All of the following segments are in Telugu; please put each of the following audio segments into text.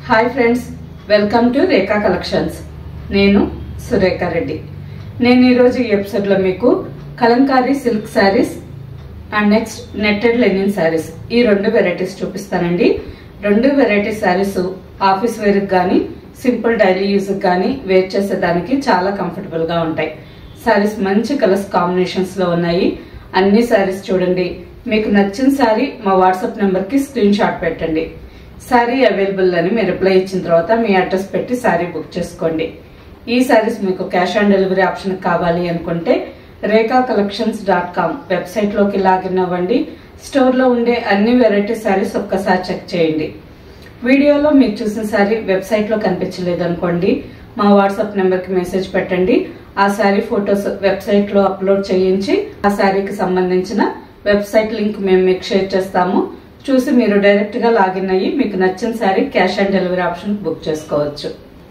hi friends welcome to Rekha collections నేను సురేఖ రెడ్డి నేను ఈరోజు ఈ ఎపిసోడ్లో మీకు Kalamkari silk saris and next netted linen saris ఈ రెండు వెరైటీస్ చూపిస్తానండి రెండు వెరైటీ శారీస్ ఆఫీస్ వేర్కి కానీ సింపుల్ డైలీ యూజ్కి కానీ వేర్ చేసేదానికి చాలా కంఫర్టబుల్గా ఉంటాయి శారీస్ మంచి కలర్స్ కాంబినేషన్స్లో ఉన్నాయి అన్ని శారీస్ చూడండి మీకు నచ్చిన శారీ మా వాట్సాప్ నెంబర్కి స్క్రీన్ షాట్ పెట్టండి శారీ అవైలబుల్ అని మీరు రిప్లై ఇచ్చిన తర్వాత మీ అడ్రస్ పెట్టి శారీ బుక్ చేసుకోండి ఈ శారీస్ మీకు క్యాష్ ఆన్ డెలివరీ ఆప్షన్ కావాలి అనుకుంటే రేఖా కలెక్షన్స్ డాట్ కామ్ వెబ్సైట్లోకి లాగిన్ అవ్వండి స్టోర్లో ఉండే అన్ని వెరైటీ శారీస్ ఒక్కసారి చెక్ చేయండి వీడియోలో మీరు చూసిన శారీ వెబ్సైట్లో కనిపించలేదు అనుకోండి మా వాట్సాప్ నెంబర్కి మెసేజ్ పెట్టండి ఆ శారీ ఫొటోస్ వెబ్సైట్లో అప్లోడ్ చేయించి ఆ శారీకి సంబంధించిన వెబ్సైట్ లింక్ మేము మీకు షేర్ చేస్తాము చూసి మీరు డైరెక్ట్ గా లాగిన్ అయ్యి మీకు నచ్చిన sari cash on delivery option book చేసుకోవచ్చు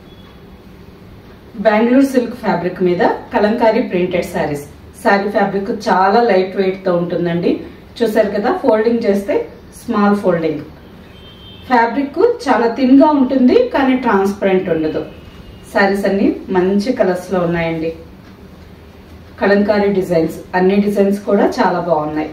బెంగళూరు సిల్క్ ఫ్యాబ్రిక్ మీద కలంకారీ ప్రింటెడ్ శారీస్ శారీ ఫ్యాబ్రిక్ చాలా లైట్ వెయిట్ తో ఉంటుందండి చూసారు కదా ఫోల్డింగ్ చేస్తే స్మాల్ ఫోల్డింగ్ ఫ్యాబ్రిక్ చాలా థిన్ గా ఉంటుంది కానీ ట్రాన్స్పరెంట్ ఉండదు శారీస్ అన్ని మంచి కలర్స్ లో ఉన్నాయండి కలంకారీ డిజైన్స్ అన్ని డిజైన్స్ కూడా చాలా బాగున్నాయి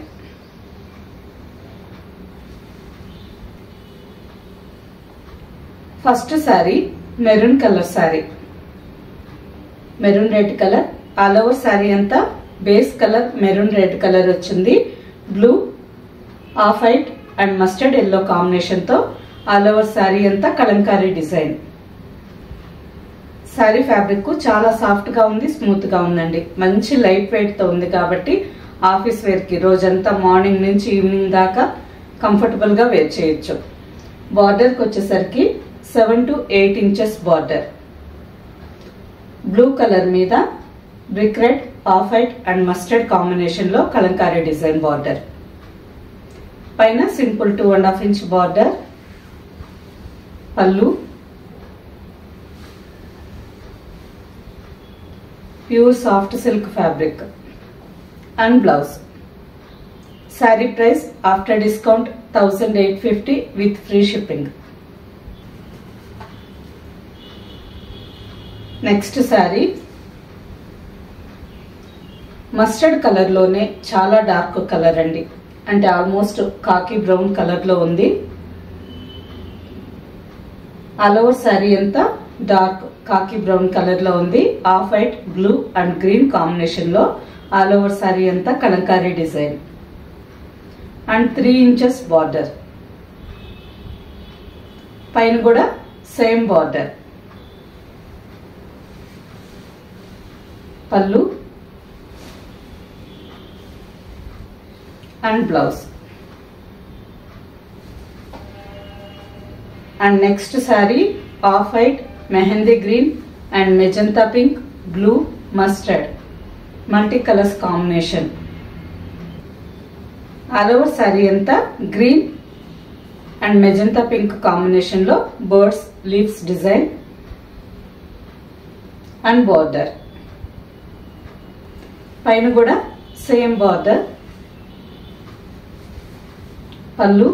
first sari maroon colour sari maroon red colour all over sari అంతా base colour maroon red colour వచ్చింది blue off white and mustard yellow కాంబినేషన్తో ఆల్ ఓవర్ శారీ అంతా కలంకారీ డిజైన్ శారీ ఫ్యాబ్రిక్ చాలా సాఫ్ట్ గా ఉంది స్మూత్ గా ఉందండి మంచి లైట్ వెయిట్ తో ఉంది కాబట్టి ఆఫీస్ వేర్ కి రోజంతా మార్నింగ్ నుంచి ఈవినింగ్ దాకా కంఫర్టబుల్ గా వేర్ చేయొచ్చు బార్డర్ కి వచ్చేసరికి seven to eight inches border blue colour మీద brick red off white and mustard combination లో కలంకారీ డిజైన్ బార్డర్ పైన simple two and half inch border pallu pure soft silk fabric and blouse sari price after discount thousand eight fifty with free shipping next sari మస్టర్డ్ కలర్లోనే చాలా డార్క్ కలర్ అండి అంటే ఆల్మోస్ట్ కాకి బ్రౌన్ కలర్లో ఉంది ఆల్ ఓవర్ శారీ అంతా డార్క్ కాకి బ్రౌన్ కలర్లో ఉంది off white blue and green కాంబినేషన్లో ఆల్ ఓవర్ శారీ అంతా Kalamkari design and three inches border పైన కూడా same border pallu and blouse and next sari off white mehndi green and magenta pink blue mustard multi colours combination all over sari అంతా గ్రీన్ అండ్ మెజంతా పింక్ కాంబినేషన్లో birds leaves design and border పైన కూడా same border pallu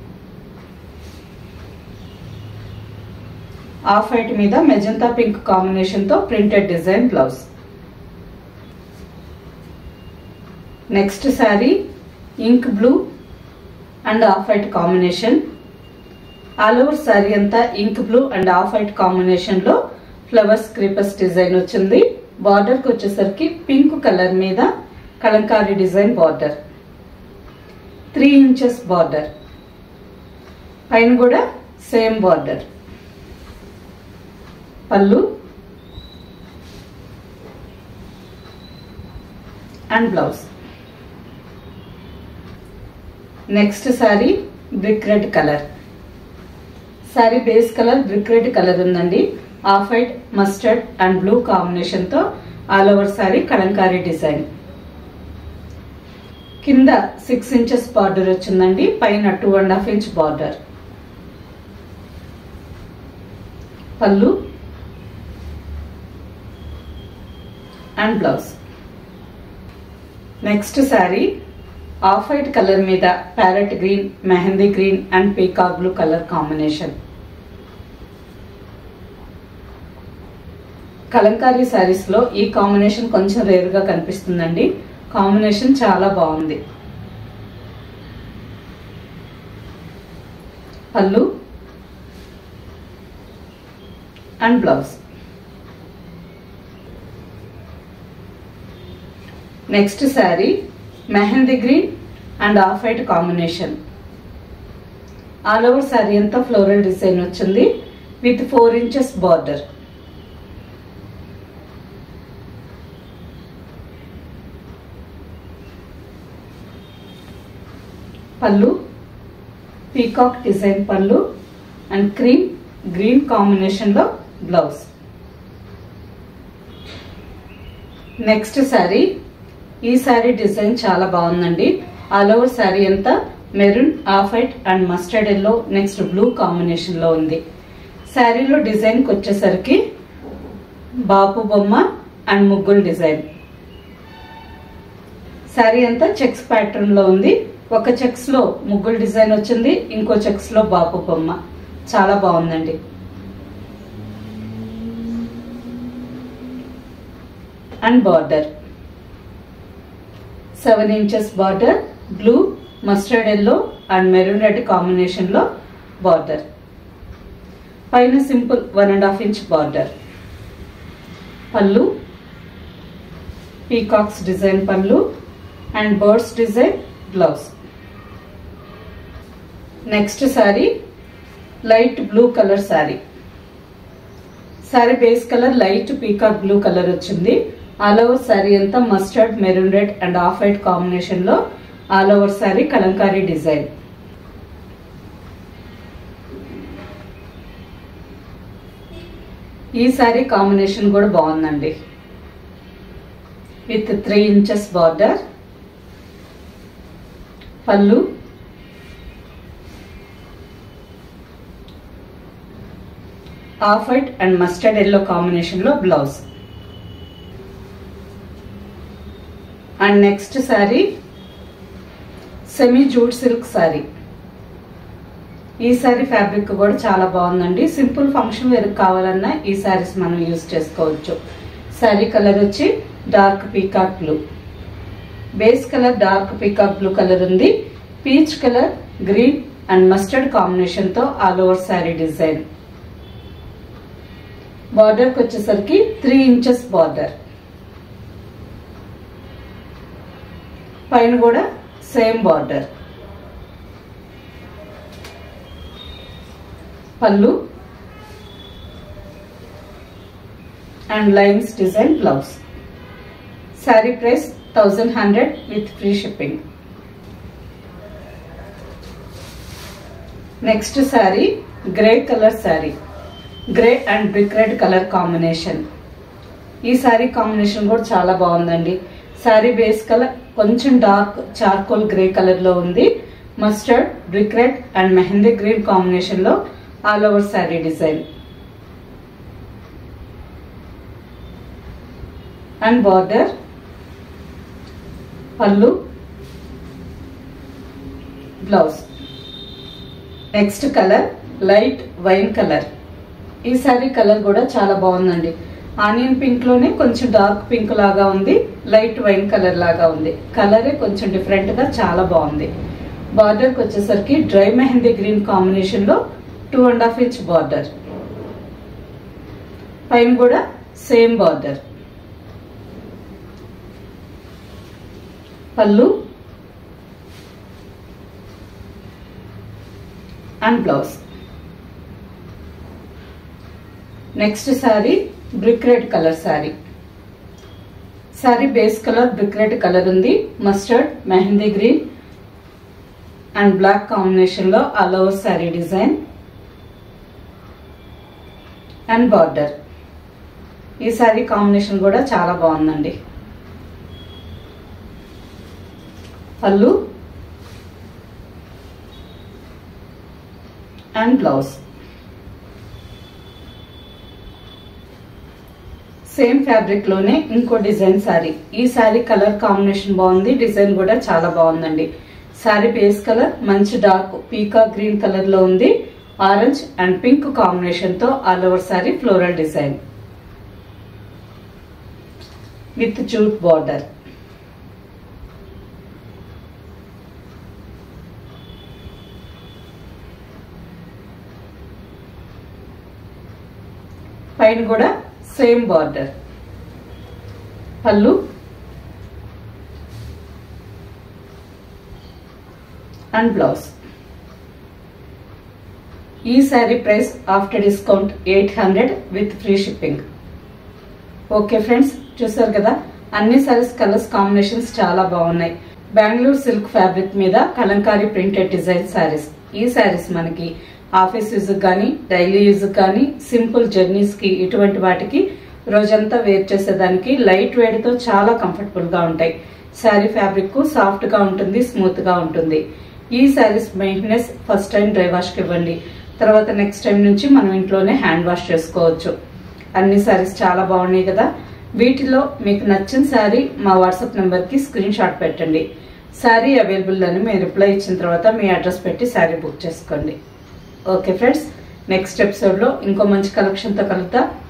off white మీద మెజంతా పింక్ కాంబినేషన్తో printed design blouse next sari ink blue and off white combination all over sari అంతా ink blue and off white కాంబినేషన్లో ఫ్లవర్స్ క్రీపర్స్ డిజైన్ వచ్చింది బార్డర్కి వచ్చేసరికి పింక్ కలర్ మీద Kalamkari design border three inches border పైన కూడా same border pallu and blouse next sari brick red colour sari base colour brick red colour ఉందండి off white mustard and blue కాంబినేషన్తో all over sari Kalamkari design కింద సిక్స్ ఇంచెస్ బార్డర్ వచ్చిందండి పైన two and half inch border pallu and blouse next sari off white colour మీద parrot green mehndi green and peacock blue colour combination Kalamkari saris లో ఈ కాంబినేషన్ కొంచెం రేర్ గా కనిపిస్తుందండి కాంబినేషన్ చాలా బాగుంది pallu and blouse next sari mehndi green and off white combination all over sari అంతా ఫ్లోరల్ డిజైన్ వచ్చింది with four inches border pallu peacock design pallu and cream green కాంబినేషన్లో బ్లౌజ్ నెక్స్ట్ శారీ ఈ శారీ డిజైన్ చాలా బాగుందండి ఆల్ ఓవర్ శారీ అంతా maroon off white and mustard yellow next blue combination లో ఉంది శారీలో డిజైన్ కి వచ్చేసరికి బాపు బొమ్మ అండ్ ముగ్గులు డిజైన్ శారీ అంతా చెక్స్ ప్యాటర్న్ లో ఉంది ఒక చెక్స్ లో ముగ్గులు డిజైన్ వచ్చింది ఇంకో చెక్స్ లో బాపు బొమ్మ చాలా బాగుందండి and border seven inches border blue mustard yellow and maroon red combination లో బార్డర్ పైన simple one and half inch border pallu peacocks design pallu and birds design blouse next sari light blue colour sari sari base colour light peacock blue colour వచ్చింది ఆల్ ఓవర్ శారీ అంతా mustard maroon red and off white combination లో all over sari Kalamkari design ఈ శారీ కాంబినేషన్ కూడా బాగుందండి with three inches border pallu off white and mustard yellow combination లో blouse and next sari semi jute silk sari ఈ శారీ ఫ్యాబ్రిక్ కూడా చాలా బాగుందండి సింపుల్ ఫంక్షన్ వేర్ కావాలన్నా ఈ శారీస్ మనం యూజ్ చేసుకోవచ్చు శారీ కలర్ వచ్చి dark peacock blue base colour dark peacock blue colour ఉంది peach colour green and mustard combination తో all over sari design border కి వచ్చేసరికి త్రీ ఇంచెస్ బార్డర్ పైన కూడా same border pallu and lines design blouse sari price thousand hundred with free shipping next sari grey colour sari grey and brick red colour combination ఈ శారీ కాంబినేషన్ కూడా చాలా బాగుందండి శారీ బేస్ కలర్ కొంచెం డార్క్ చార్కోల్ గ్రే కలర్ లో ఉంది mustard brick red and mehndi green combination లో all over sari design and border pallu blouse next colour light wine colour ఈ శారీ కలర్ కూడా చాలా బాగుందండి ఆనియన్ పింక్ లోనే కొంచెం డార్క్ పింక్ లాగా ఉంది లైట్ వైన్ కలర్ లాగా ఉంది కలరే కొంచెం డిఫరెంట్ గా చాలా బాగుంది బార్డర్ కి వచ్చేసరికి డ్రై మెహందీ గ్రీన్ కాంబినేషన్ లో two and half inch border పైన కూడా same border pallu and blouse next sari brick red colour sari sari base colour brick red colour ఉంది mustard mehndi green and black combination లో all over sari design and border ఈ శారీ కాంబినేషన్ కూడా చాలా బాగుందండి పళ్ళు అండ్ బ్లౌజ్ సేమ్ ఫ్యాబ్రిక్ లోనే ఇంకో డిజైన్ శారీ ఈ శారీ కలర్ కాంబినేషన్ బాగుంది డిజైన్ కూడా చాలా బాగుందండి శారీ బేస్ కలర్ మంచి డార్క్ పీకా గ్రీన్ కలర్ లో ఉంది ఆరెంజ్ అండ్ పింక్ కాంబినేషన్ తో all over sari floral design with jute border పైన కూడా same border pallu and blouse ఈ sari price after discount eight hundred with free shipping okay friends చూసారు కదా అన్ని సారీస్ కలర్స్ కాంబినేషన్స్ చాలా బాగున్నాయి బెంగళూరు సిల్క్ ఫ్యాబ్రిక్ మీద కలంకారీ ప్రింటెడ్ డిజైన్ శారీస్ ఈ శారీస్ మనకి ఆఫీస్ యూజ్ కానీ డైలీ యూజ్ కానీ సింపుల్ జర్నీస్ కి ఇటువంటి వాటికి రోజంతా వేర్ చేసేదానికి లైట్ వెయిట్ తో చాలా కంఫర్టబుల్ గా ఉంటాయి శారీ ఫ్యాబ్రిక్ సాఫ్ట్ గా ఉంటుంది స్మూత్ గా ఉంటుంది ఈ saris maintenance first time dry wash కి ఇవ్వండి తర్వాత నెక్స్ట్ టైం నుంచి మనం ఇంట్లోనే హ్యాండ్ వాష్ చేసుకోవచ్చు అన్ని శారీస్ చాలా బాగున్నాయి కదా వీటిలో మీకు నచ్చిన శారీ మా వాట్సాప్ నెంబర్కి స్క్రీన్ షాట్ పెట్టండి శారీ అవైలబుల్ అని మేము రిప్లై ఇచ్చిన తర్వాత మీ అడ్రస్ పెట్టి శారీ బుక్ చేసుకోండి ఓకే ఫ్రెండ్స్ నెక్స్ట్ ఎపిసోడ్లో ఇంకో మంచి కలెక్షన్తో కలుద్దాం